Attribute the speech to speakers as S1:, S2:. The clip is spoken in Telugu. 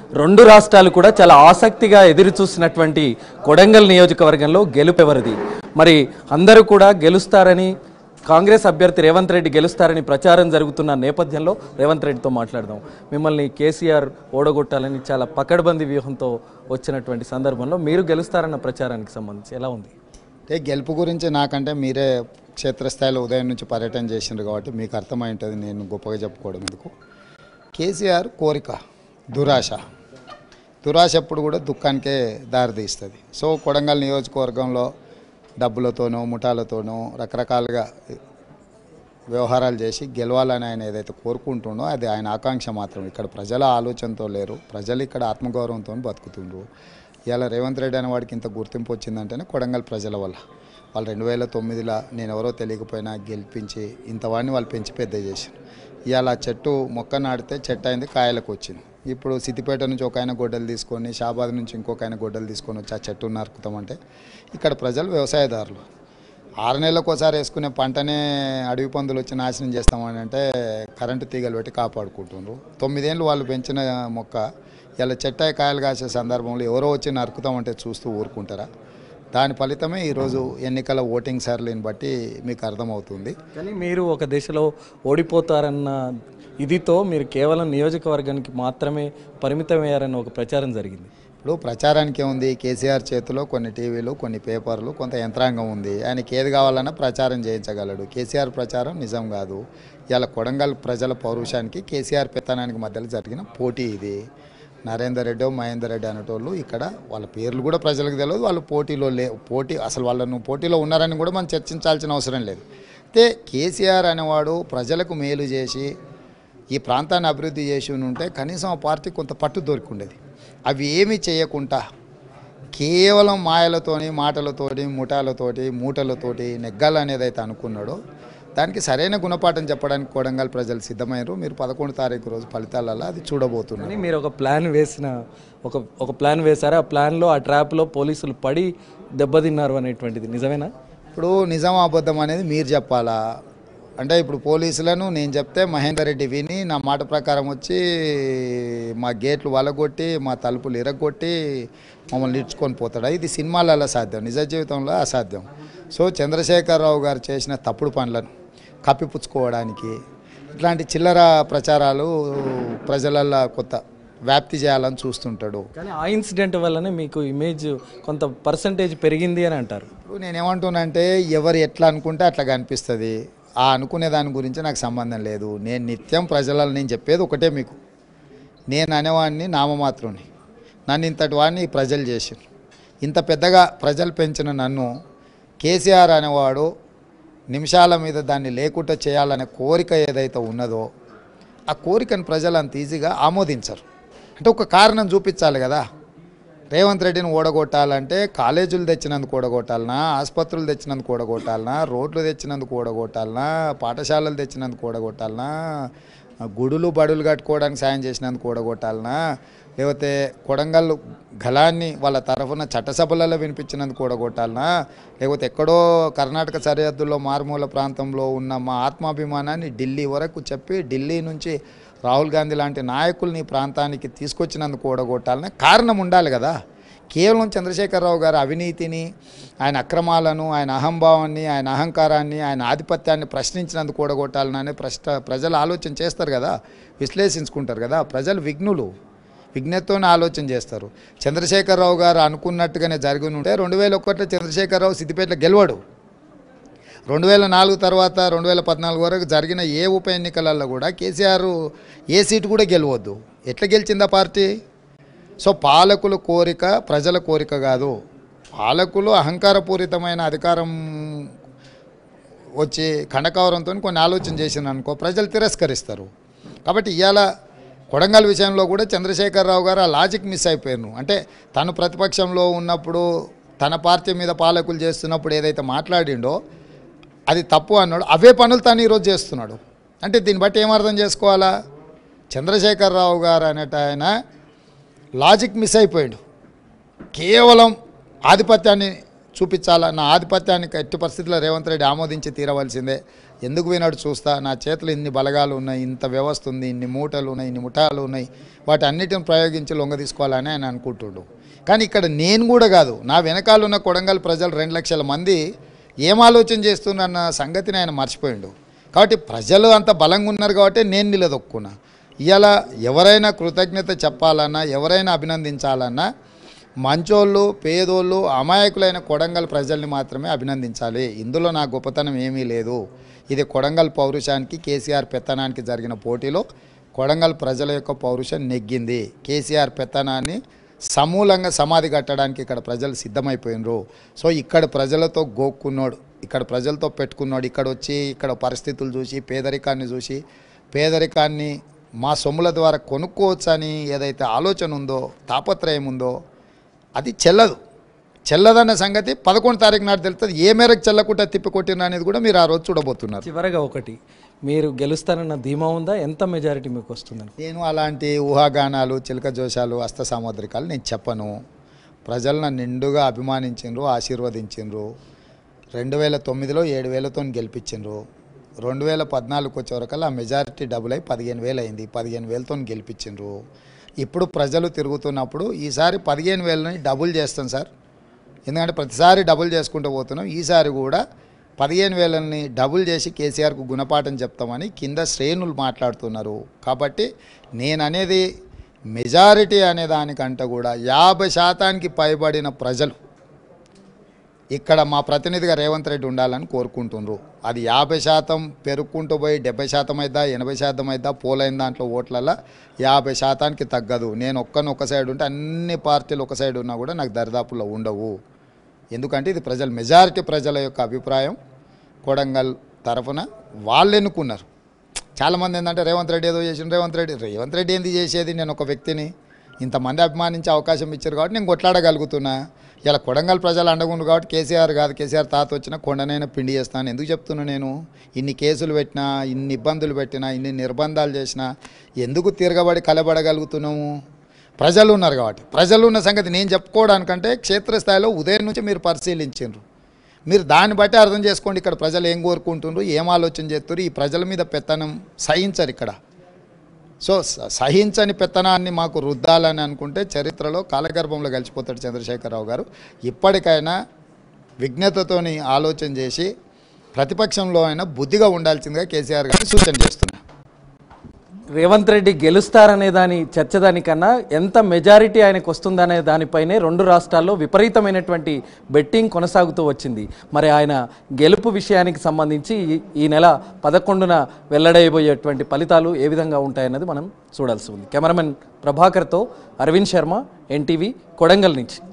S1: రెండు రాష్ట్రాలు కూడా చాలా ఆసక్తిగా ఎదురు చూసినటువంటి కొడంగల్ నియోజకవర్గంలో గెలుపెవరిది మరి అందరూ కూడా గెలుస్తారని కాంగ్రెస్ అభ్యర్థి రేవంత్ రెడ్డి గెలుస్తారని ప్రచారం జరుగుతున్న నేపథ్యంలో రేవంత్ రెడ్డితో మాట్లాడదాం మిమ్మల్ని కేసీఆర్ ఓడగొట్టాలని చాలా పకడ్బందీ వ్యూహంతో వచ్చినటువంటి సందర్భంలో మీరు గెలుస్తారన్న ప్రచారానికి సంబంధించి ఎలా ఉంది
S2: అంటే గెలుపు గురించి నాకంటే మీరే క్షేత్రస్థాయిలో ఉదయం నుంచి పర్యటన చేసిండ్రు కాబట్టి మీకు అర్థమై ఉంటుంది నేను గొప్పగా చెప్పుకోవడం ఎందుకు కేసీఆర్ కోరిక దురాశ దురాశ ఎప్పుడు కూడా దుఃఖానికే దారితీస్తుంది సో కొడంగల్ నియోజకవర్గంలో డబ్బులతోనో ముఠాలతోనో రకరకాలుగా వ్యవహారాలు చేసి గెలవాలని ఆయన ఏదైతే కోరుకుంటుండో అది ఆయన ఆకాంక్ష మాత్రం ఇక్కడ ప్రజల ఆలోచనతో లేరు ప్రజలు ఇక్కడ ఆత్మగౌరవంతో బతుకుతుండ్రు ఇవాళ రేవంత్ రెడ్డి అనే వాడికి ఇంత గుర్తింపు వచ్చిందంటేనే కొడంగల్ ప్రజల వల్ల వాళ్ళు రెండు వేల తొమ్మిదిలో నేను ఎవరో తెలియకపోయినా గెలిపించి ఇంతవాడిని వాళ్ళు పెంచి పెద్ద చేశారు ఇవాళ ఆ చెట్టు మొక్క నాటితే చెట్టు అయింది కాయలకు వచ్చింది ఇప్పుడు సిద్దిపేట నుంచి ఒక ఆయన గొడ్డలు తీసుకొని షాబాద్ నుంచి ఇంకొక ఆయన గొడ్డలు తీసుకొని వచ్చి ఆ చెట్టు నరుకుతామంటే ఇక్కడ ప్రజలు వ్యవసాయదారులు ఆరు నెలలకు ఒకసారి వేసుకునే పంటనే అడవి పందులు వచ్చి నాశనం చేస్తామని అంటే కరెంటు తీగలు పెట్టి కాపాడుకుంటున్నారు తొమ్మిదేళ్ళు వాళ్ళు పెంచిన మొక్క ఇలా చెట్టాయి కాయలు కాసే సందర్భంలో ఎవరో వచ్చి నరుకుతామంటే చూస్తూ ఊరుకుంటారా దాని ఫలితమే ఈరోజు ఎన్నికల ఓటింగ్ సర్లీని బట్టి మీకు అర్థమవుతుంది
S1: కానీ మీరు ఒక దశలో ఓడిపోతారన్న ఇదితో మీరు కేవలం నియోజకవర్గానికి మాత్రమే పరిమితమయ్యారన్న ఒక ప్రచారం జరిగింది
S2: ఇప్పుడు ప్రచారానికి ఏముంది కేసీఆర్ చేతిలో కొన్ని టీవీలు కొన్ని పేపర్లు కొంత యంత్రాంగం ఉంది ఆయనకి ఏది కావాలన్నా ప్రచారం చేయించగలడు కేసీఆర్ ప్రచారం నిజం కాదు ఇలా కొడంగల్ ప్రజల పౌరుషానికి కేసీఆర్ పెత్తనానికి మధ్యలో జరిగిన పోటీ ఇది నరేందర్ రెడ్డి మహేందర్ రెడ్డి అనేటోళ్ళు ఇక్కడ వాళ్ళ పేర్లు కూడా ప్రజలకు తెలియదు వాళ్ళు పోటీలో లే పోటీ అసలు వాళ్ళను పోటీలో ఉన్నారని కూడా మనం చర్చించాల్సిన అవసరం లేదు అయితే కేసీఆర్ అనేవాడు ప్రజలకు మేలు చేసి ఈ ప్రాంతాన్ని అభివృద్ధి చేసి ఉంటే కనీసం ఆ పార్టీ కొంత పట్టు దొరికిండేది అవి ఏమీ చేయకుండా కేవలం మాయలతోని మాటలతోటి ముఠాలతోటి మూటలతోటి నెగ్గాలనేది అయితే అనుకున్నాడో దానికి సరైన గుణపాఠం చెప్పడానికి కొడంగల్ ప్రజలు సిద్ధమయ్యారు మీరు పదకొండు తారీఖు రోజు ఫలితాలలో అది చూడబోతున్నారు
S1: కానీ మీరు ఒక ప్లాన్ వేసిన ఒక ఒక ప్లాన్ వేశారు ఆ ప్లాన్లో ఆ ట్రాప్లో పోలీసులు పడి దెబ్బతిన్నారు అనేటువంటిది నిజమేనా
S2: ఇప్పుడు నిజం అబద్ధం అనేది మీరు చెప్పాలా అంటే ఇప్పుడు పోలీసులను నేను చెప్తే మహేందర్ రెడ్డి విని నా మాట ప్రకారం వచ్చి మా గేట్లు వలగొట్టి మా తలుపులు ఇరగొట్టి మమ్మల్ని ఇడ్చుకొని పోతాడు ఇది సినిమాలలో సాధ్యం నిజ జీవితంలో అసాధ్యం సో చంద్రశేఖరరావు గారు చేసిన తప్పుడు పనులను కప్పిపుచ్చుకోవడానికి ఇట్లాంటి చిల్లర ప్రచారాలు ప్రజలల్లో కొత్త వ్యాప్తి చేయాలని చూస్తుంటాడు
S1: కానీ ఆ ఇన్సిడెంట్ వల్లనే మీకు ఇమేజ్ కొంత పర్సంటేజ్ పెరిగింది అని అంటారు
S2: ఇప్పుడు నేను ఏమంటున్నానంటే ఎవరు ఎట్లా అనుకుంటే అట్లా కనిపిస్తుంది ఆ అనుకునే దాని గురించి నాకు సంబంధం లేదు నేను నిత్యం ప్రజలలో నేను చెప్పేది ఒకటే మీకు నేను అనేవాడిని నామమాత్రుని నన్ను ఇంతటి వాడిని ప్రజలు చేసారు ఇంత పెద్దగా ప్రజలు పెంచిన నన్ను కేసీఆర్ అనేవాడు నిమిషాల మీద దాన్ని లేకుండా చేయాలనే కోరిక ఏదైతే ఉన్నదో ఆ కోరికను ప్రజలు అంత ఈజీగా ఆమోదించరు అంటే ఒక కారణం చూపించాలి కదా రేవంత్ రెడ్డిని ఓడగొట్టాలంటే కాలేజీలు తెచ్చినందుకు ఓడగొట్టాలనా ఆసుపత్రులు తెచ్చినందుకు ఓడగొట్టాలనా రోడ్లు తెచ్చినందుకు ఓడగొట్టాలనా పాఠశాలలు తెచ్చినందుకు ఓడగొట్టాలనా గుడులు బడులు కట్టుకోవడానికి సాయం చేసినందుకు ఓడగొట్టాలనా లేకపోతే కొడంగల్ గలాన్ని వాళ్ళ తరఫున చట్టసభలలో వినిపించినందుకు ఓడగొట్టాలనా లేకపోతే ఎక్కడో కర్ణాటక సరిహద్దుల్లో మారుమూల ప్రాంతంలో ఉన్న మా ఆత్మాభిమానాన్ని ఢిల్లీ వరకు చెప్పి ఢిల్లీ నుంచి రాహుల్ గాంధీ లాంటి నాయకుల్ని ఈ ప్రాంతానికి తీసుకొచ్చినందుకు ఓడగొట్టాలని కారణం ఉండాలి కదా కేవలం చంద్రశేఖరరావు గారి అవినీతిని ఆయన అక్రమాలను ఆయన అహంభావాన్ని ఆయన అహంకారాన్ని ఆయన ఆధిపత్యాన్ని ప్రశ్నించినందుకు ఓడగొట్టాలని ప్రశ్న ప్రజలు ఆలోచన చేస్తారు కదా విశ్లేషించుకుంటారు కదా ప్రజలు విఘ్నులు విజ్ఞతతోనే ఆలోచన చేస్తారు చంద్రశేఖరరావు గారు అనుకున్నట్టుగానే జరిగి ఉంటే రెండు వేల ఒకటిలో చంద్రశేఖరరావు సిద్దిపేటలో గెలవాడు రెండు వేల నాలుగు తర్వాత రెండు వేల పద్నాలుగు వరకు జరిగిన ఏ ఉప ఎన్నికలలో కూడా కేసీఆర్ ఏ సీటు కూడా గెలవద్దు ఎట్లా గెలిచిందా పార్టీ సో పాలకుల కోరిక ప్రజల కోరిక కాదు పాలకులు అహంకారపూరితమైన అధికారం వచ్చి ఖండకవరంతో కొన్ని ఆలోచన చేసిన అనుకో ప్రజలు తిరస్కరిస్తారు కాబట్టి ఇవాళ కొడంగల్ విషయంలో కూడా చంద్రశేఖరరావు గారు ఆ లాజిక్ మిస్ అయిపోయారు అంటే తను ప్రతిపక్షంలో ఉన్నప్పుడు తన పార్టీ మీద పాలకులు చేస్తున్నప్పుడు ఏదైతే మాట్లాడిండో అది తప్పు అన్నాడు అవే పనులు తను ఈరోజు చేస్తున్నాడు అంటే దీన్ని బట్టి ఏమర్థం చేసుకోవాలా చంద్రశేఖరరావు గారు అనేట ఆయన లాజిక్ మిస్ అయిపోయాడు కేవలం ఆధిపత్యాన్ని చూపించాలా నా ఆధిపత్యానికి ఎట్టి పరిస్థితుల్లో రేవంత్ రెడ్డి ఆమోదించి తీరవలసిందే ఎందుకు పోయినాడు చూస్తా నా చేతిలో ఇన్ని బలగాలు ఉన్నాయి ఇంత వ్యవస్థ ఉంది ఇన్ని మూటలు ఉన్నాయి ఇన్ని ముఠాలు ఉన్నాయి వాటి అన్నిటిని ప్రయోగించి లొంగ తీసుకోవాలని ఆయన అనుకుంటుండు కానీ ఇక్కడ నేను కూడా కాదు నా వెనకాల ఉన్న కొడంగల్ ప్రజలు రెండు లక్షల మంది ఏం ఆలోచన చేస్తున్న సంగతిని ఆయన మర్చిపోయిండు కాబట్టి ప్రజలు అంత బలంగా ఉన్నారు కాబట్టి నేను నిలదొక్కున్నా ఇవాళ ఎవరైనా కృతజ్ఞత చెప్పాలన్నా ఎవరైనా అభినందించాలన్నా మంచోళ్ళు పేదోళ్ళు అమాయకులైన కొడంగల్ ప్రజల్ని మాత్రమే అభినందించాలి ఇందులో నా గొప్పతనం ఏమీ లేదు ఇది కొడంగల్ పౌరుషానికి కేసీఆర్ పెత్తనానికి జరిగిన పోటీలో కొడంగల్ ప్రజల యొక్క పౌరుషం నెగ్గింది కేసీఆర్ పెత్తనాన్ని సమూలంగా సమాధి కట్టడానికి ఇక్కడ ప్రజలు సిద్ధమైపోయినరు సో ఇక్కడ ప్రజలతో గోక్కున్నాడు ఇక్కడ ప్రజలతో పెట్టుకున్నాడు ఇక్కడ వచ్చి ఇక్కడ పరిస్థితులు చూసి పేదరికాన్ని చూసి పేదరికాన్ని మా సొమ్ముల ద్వారా కొనుక్కోవచ్చని ఏదైతే ఆలోచన ఉందో తాపత్రయం ఉందో అది చెల్లదు చెల్లదన్న సంగతి పదకొండు తారీఖు నాడు తెలుస్తుంది ఏ మేరకు చెల్లకుండా తిప్పికొట్టిన అనేది కూడా మీరు ఆ రోజు చూడబోతున్నారు
S1: చివరగా ఒకటి మీరు గెలుస్తారన్న ధీమా ఉందా ఎంత మెజారిటీ మీకు వస్తుందని
S2: నేను అలాంటి ఊహాగానాలు చిలక జోషాలు హస్త సాముద్రికాలు నేను చెప్పను ప్రజలు నన్ను నిండుగా అభిమానించిండ్రు ఆశీర్వదించిండ్రు రెండు వేల తొమ్మిదిలో ఏడు వేలతో గెలిపించిండ్రు రెండు వేల పద్నాలుగుకి వచ్చే వరకల్లా ఆ మెజారిటీ డబుల్ అయి పదిహేను వేలు అయింది పదిహేను వేలతో గెలిపించిండ్రు ఇప్పుడు ప్రజలు తిరుగుతున్నప్పుడు ఈసారి పదిహేను వేలని డబుల్ చేస్తాం సార్ ఎందుకంటే ప్రతిసారి డబుల్ చేసుకుంటూ పోతున్నాం ఈసారి కూడా పదిహేను వేలని డబుల్ చేసి కేసీఆర్కు గుణపాఠం చెప్తామని కింద శ్రేణులు మాట్లాడుతున్నారు కాబట్టి నేను అనేది మెజారిటీ అనే దానికంటే కూడా యాభై శాతానికి పైబడిన ప్రజలు ఇక్కడ మా ప్రతినిధిగా రేవంత్ రెడ్డి ఉండాలని కోరుకుంటున్నారు అది యాభై శాతం పెరుక్కుంటూ పోయి డెబ్బై శాతం అయిద్దా ఎనభై శాతం అయిద్దా పోలైన దాంట్లో ఓట్లలో యాభై శాతానికి తగ్గదు నేను ఒక్కని ఒక సైడ్ ఉంటే అన్ని పార్టీలు ఒక సైడ్ ఉన్నా కూడా నాకు దరిదాపుల్లో ఉండవు ఎందుకంటే ఇది ప్రజల మెజారిటీ ప్రజల యొక్క అభిప్రాయం కొడంగల్ తరఫున వాళ్ళు ఎన్నుకున్నారు చాలామంది ఏంటంటే రేవంత్ రెడ్డి ఏదో చేసిన రేవంత్ రెడ్డి రేవంత్ రెడ్డి ఏంది చేసేది నేను ఒక వ్యక్తిని ఇంతమంది అభిమానించే అవకాశం ఇచ్చారు కాబట్టి నేను కొట్లాడగలుగుతున్నా ఇలా కొడంగల్ ప్రజలు అండగుండు కాబట్టి కేసీఆర్ కాదు కేసీఆర్ తాత వచ్చిన కొండనైనా పిండి చేస్తాను ఎందుకు చెప్తున్నా నేను ఇన్ని కేసులు పెట్టినా ఇన్ని ఇబ్బందులు పెట్టినా ఇన్ని నిర్బంధాలు చేసినా ఎందుకు తిరగబడి కలబడగలుగుతున్నాము ప్రజలు ఉన్నారు కాబట్టి ప్రజలు ఉన్న సంగతి నేను చెప్పుకోవడానికంటే క్షేత్రస్థాయిలో ఉదయం నుంచి మీరు పరిశీలించారు మీరు దాన్ని బట్టి అర్థం చేసుకోండి ఇక్కడ ప్రజలు ఏం కోరుకుంటున్నారు ఏం ఆలోచన చేస్తున్నారు ఈ ప్రజల మీద పెత్తనం సహించరు ఇక్కడ సో స- సహించని పెత్తనాన్ని మాకు రుద్దాలని అనుకుంటే చరిత్రలో కాలగర్భంలో కలిసిపోతాడు చంద్రశేఖరరావు గారు ఇప్పటికైనా విజ్ఞతతోని ఆలోచన చేసి ప్రతిపక్షంలో అయినా బుద్ధిగా ఉండాల్సిందిగా కేసీఆర్ గారు సూచన చేస్తున్నారు
S1: రేవంత్ రెడ్డి గెలుస్తారనే దాని చర్చ దానికన్నా ఎంత మెజారిటీ ఆయనకు వస్తుందనే దానిపైనే రెండు రాష్ట్రాల్లో విపరీతమైనటువంటి బెట్టింగ్ కొనసాగుతూ వచ్చింది మరి ఆయన గెలుపు విషయానికి సంబంధించి ఈ- ఈ నెల పదకొండున వెల్లడైపోయేటువంటి ఫలితాలు ఏ విధంగా ఉంటాయన్నది మనం చూడాల్సి ఉంది కెమెరామెన్ ప్రభాకర్తో అరవింద్ శర్మ ఎన్టీవీ కొడంగల్ నుంచి